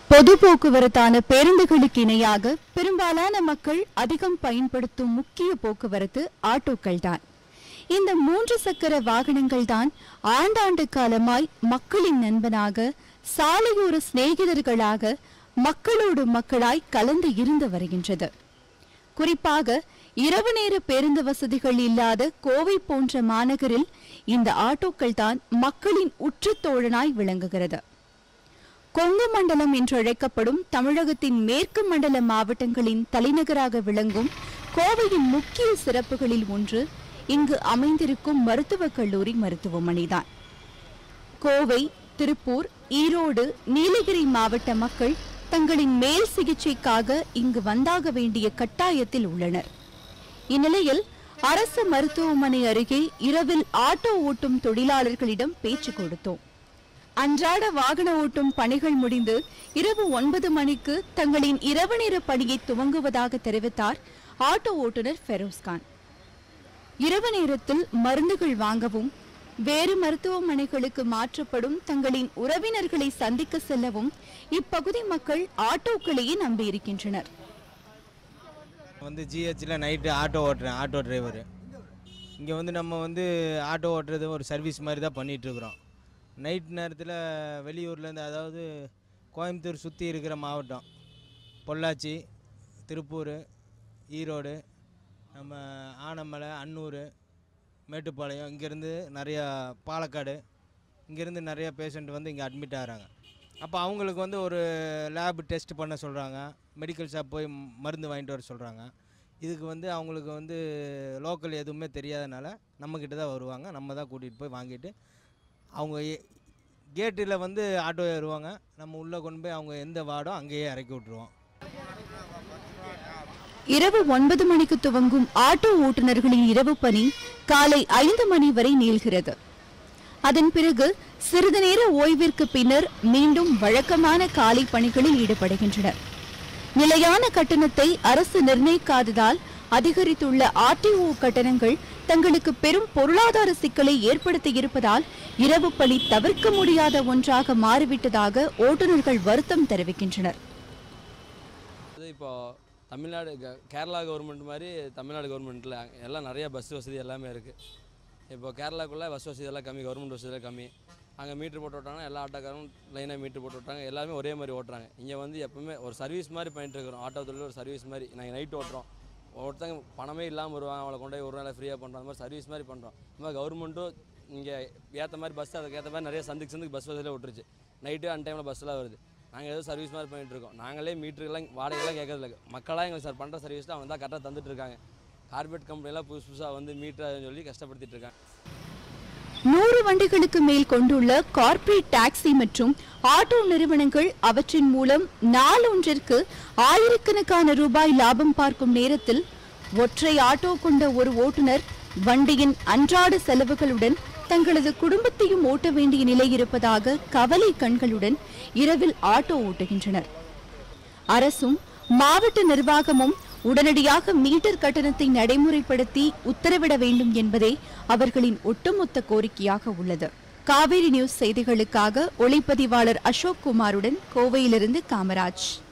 பொது போக்குவரத்தான பேருந்துகளுக்கு இணையாக பெரும்பாலான மக்கள் அதிகம் பயன்படுத்தும் முக்கிய போக்குவரத்து ஆட்டோக்கள் தான் இந்த மூன்று சக்கர வாகனங்கள் தான் ஆண்டாண்டு காலமாய் மக்களின் நண்பனாக சாலையோர சிநேகிதர்களாக மக்களோடு மக்களாய் கலந்து இருந்து வருகின்றது குறிப்பாக இரவு நேர பேருந்து வசதிகள் இல்லாத கோவை போன்ற மாநகரில் இந்த ஆட்டோக்கள் தான் மக்களின் உற்ற தோழனாய் விளங்குகிறது கொங்கு மண்டலம் என்றழைக்கப்படும் தமிழகத்தின் மேற்கு மண்டல மாவட்டங்களின் தலைநகராக விளங்கும் கோவையின் முக்கிய சிறப்புகளில் ஒன்று இங்கு அமைந்திருக்கும் மருத்துவக் கல்லூரி மருத்துவமனைதான் கோவை திருப்பூர் ஈரோடு நீலகிரி மாவட்ட மக்கள் தங்களின் மேல் சிகிச்சைக்காக இங்கு வந்தாக வேண்டிய கட்டாயத்தில் உள்ளனர் இந்நிலையில் அரசு மருத்துவமனை அருகே இரவில் ஆட்டோ ஓட்டும் தொழிலாளர்களிடம் பேச்சு கொடுத்தோம் அன்றாட வாகன ஓட்டும் பணிகள் முடிந்து இரவு ஒன்பது மணிக்கு தங்களின் இரவு நேர பணியை துவங்குவதாக தெரிவித்தார் ஆட்டோ ஓட்டுநர் ஃபெரோஸ்கான் இரவு நேரத்தில் மருந்துகள் வாங்கவும் வேறு மருத்துவமனைகளுக்கு மாற்றப்படும் தங்களின் உறவினர்களை சந்திக்க செல்லவும் இப்பகுதி மக்கள் ஆட்டோக்களையே நம்பியிருக்கின்றனர் வந்து ஜிஹெச்சில் நைட்டு ஆட்டோ ஓட்டுறேன் ஆட்டோ டிரைவரு இங்கே வந்து நம்ம வந்து ஆட்டோ ஓட்டுறது ஒரு சர்வீஸ் மாதிரி தான் பண்ணிகிட்ருக்குறோம் நைட் நேரத்தில் வெளியூர்லேருந்து அதாவது கோயம்புத்தூர் சுற்றி இருக்கிற மாவட்டம் பொள்ளாச்சி திருப்பூர் ஈரோடு நம்ம ஆனமலை அன்னூர் மேட்டுப்பாளையம் இங்கேருந்து நிறையா பாலக்காடு இங்கேருந்து நிறைய பேஷண்ட் வந்து இங்கே அட்மிட் ஆகிறாங்க அப்போ அவங்களுக்கு வந்து ஒரு லேப் டெஸ்ட் பண்ண சொல்கிறாங்க மெடிக்கல் ஷாப் போய் ம்- மருந்து வாங்கிட்டு வர சொல்கிறாங்க இதுக்கு வந்து அவங்களுக்கு வந்து லோக்கல் எதுவுமே தெரியாதனால நம்மக்கிட்ட தான் வருவாங்க நம்ம தான் கூட்டிகிட்டு போய் வாங்கிட்டு அவங்க கேட்டில் வந்து ஆட்டோ ஏறுவாங்க நம்ம உள்ளே கொண்டு போய் அவங்க எந்த வார்டோ அங்கேயே இறக்கி விட்ருவோம் இரவு ஒன்பது மணிக்கு துவங்கும் ஆட்டோ ஓட்டுநர்களின் இரவு பணி காலை ஐந்து மணி வரை நீள்கிறது அதன் பிறகு சிறிது நேர ஓய்விற்கு பின்னர் மீண்டும் வழக்கமான காலை பணிகளில் ஈடுபடுகின்றனர் நிலையான கட்டணத்தை அரசு நிர்ணயிக்காததால் அதிகரித்துள்ள ஆர்டிஓ கட்டணங்கள் தங்களுக்கு பெரும் பொருளாதார சிக்கலை ஏற்படுத்தியிருப்பதால் இரவு பணி தவிர்க்க முடியாத ஒன்றாக மாறிவிட்டதாக ஓட்டுநர்கள் வருத்தம் தெரிவிக்கின்றனர் அது இப்போ தமிழ்நாடு க- கேரளா கவர்மெண்ட் மாதிரி தமிழ்நாடு கவர்மெண்ட்டில் எல்லாம் நிறைய பஸ் வசதி எல்லாமே இருக்குது இப்போ கேரளாக்குள்ளே பஸ் வசதி எல்லாம் கம்மி கவர்மெண்ட் வசதி எல்லாம் கம்மி அங்கே மீட்ரு போட்டு விட்டாங்கன்னா எல்லா ஆட்டோக்காரும் லைனாக மீட்ரு போட்டு விட்டாங்க எல்லாமே ஒரே மாதிரி ஓட்டுறாங்க இங்கே வந்து எப்பவுமே ஒரு சர்வீஸ் மாதிரி பண்ணிட்டு இருக்கிறோம் ஆட்டோ தொழில் ஒரு சர்வீஸ் மாதிரி நாங்கள் நைட் ஓட்டுறோம் ஒருத்தங்க பணமே இல்லாமல் வருவாங்க அவளை கொண்டு போய் ஒரு நாள் ஃப்ரீயாக பண்ணுறோம் அந்த மாதிரி சர்வீஸ் மாதிரி பண்ணுறோம் இந்த மாதிரி கவர்மெண்ட்டும் இங்கே ஏற்ற மாதிரி பஸ் அதுக்கு ஏற்ற மாதிரி நிறைய சந்துக்கு சந்துக்கு பஸ் வசதியில் விட்டுருச்சு நைட்டு அன் டைமில் பஸ்ஸெலாம் வருது நாங்கள் ஏதோ சர்வீஸ் மாதிரி பண்ணிட்டு இருக்கோம் நாங்களே மீட்டருக்கெல்லாம் வாடகைலாம் கேட்கறதில்ல மக்களாக எங்களுக்கு சார் பண்ணுற சர்வீஸில் அவங்க தான் கரெக்டாக தந்துட்டு இருக்காங்க கார்பரேட் கம்பெனிலாம் புதுசு புதுசாக வந்து மீட்டர் சொல்லி கஷ்டப்படுத்திட்டு இருக்காங்க நூறு வண்டிகளுக்கு மேல் கொண்டுள்ள கார்ப்பரேட் டாக்ஸி மற்றும் ஆட்டோ நிறுவனங்கள் அவற்றின் மூலம் நாளொன்றிற்கு ஆயிரக்கணக்கான ரூபாய் லாபம் பார்க்கும் நேரத்தில் ஒற்றை ஆட்டோ கொண்ட ஒரு ஓட்டுநர் வண்டியின் அன்றாட செலவுகளுடன் தங்களது குடும்பத்தையும் ஓட்ட வேண்டிய நிலை இருப்பதாக கவலை கண்களுடன் இரவில் ஆட்டோ ஓட்டுகின்றனர் அரசும் மாவட்ட நிர்வாகமும் உடனடியாக மீட்டர் கட்டணத்தை நடைமுறைப்படுத்தி உத்தரவிட வேண்டும் என்பதே அவர்களின் ஒட்டுமொத்த கோரிக்கையாக உள்ளது காவேரி நியூஸ் செய்திகளுக்காக ஒளிப்பதிவாளர் அசோக் குமாருடன் கோவையிலிருந்து காமராஜ்